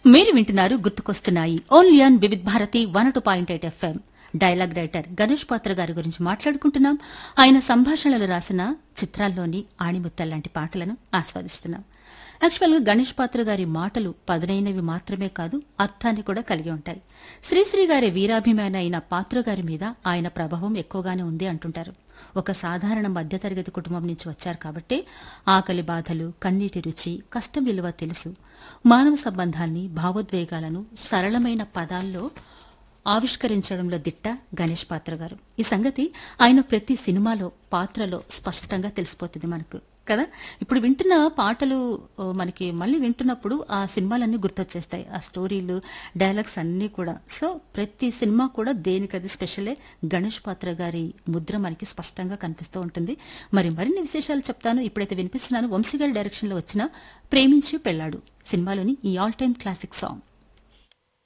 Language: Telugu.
మీరు వింటున్నారు గుర్తుకొస్తున్నాయి only on Vividh Bharati one two point eight FM dialogue writer Ganesh Patra గారి గురించి మాట్లాడుకుంటున్నాం ఆయన సంభాషణలు రాసిన చిత్రాల్లోని ఆణిముత్తల్ లాంటి పాటలను ఆస్వాదిస్తున్నాం యాక్చువల్గా గణేష్ పాత్ర గారి మాటలు పదునైనవి మాత్రమే కాదు అర్థాన్ని కూడా కలిగి ఉంటాయి శ్రీశ్రీ గారి వీరాభిమాని అయిన పాత్ర గారి మీద ఆయన ప్రభావం ఎక్కువగానే ఉంది అంటుంటారు ఒక సాధారణ మధ్యతరగతి కుటుంబం నుంచి వచ్చారు కాబట్టి ఆకలి బాధలు కన్నీటి రుచి కష్టం విలువ తెలుసు మానవ సంబంధాన్ని భావోద్వేగాలను సరళమైన పదాల్లో ఆవిష్కరించడంలో దిట్ట గణేష్ పాత్ర గారు ఈ సంగతి ఆయన ప్రతి సినిమాలో పాత్రలో స్పష్టంగా తెలిసిపోతుంది మనకు కదా ఇప్పుడు వింటున్న పాటలు ఓ, మనకి మళ్ళీ వింటున్నప్పుడు ఆ సినిమాలన్నీ గుర్తొచ్చేస్తాయి ఆ స్టోరీలు డైలాగ్స్ అన్నీ కూడా సో ప్రతి సినిమా కూడా దేనికది స్పెషలే గణేష్ పాత్ర గారి ముద్ర మనకి స్పష్టంగా కనిపిస్తూ ఉంటుంది మరి మరిన్ని విశేషాలు చెప్తాను ఇప్పుడైతే వినిపిస్తున్నాను వంశీ గారి డైరెక్షన్ లో వచ్చిన ప్రేమించి పెళ్ళాడు సినిమాలోని ఈ ఆల్ టైమ్ క్లాసిక్ సాంగ్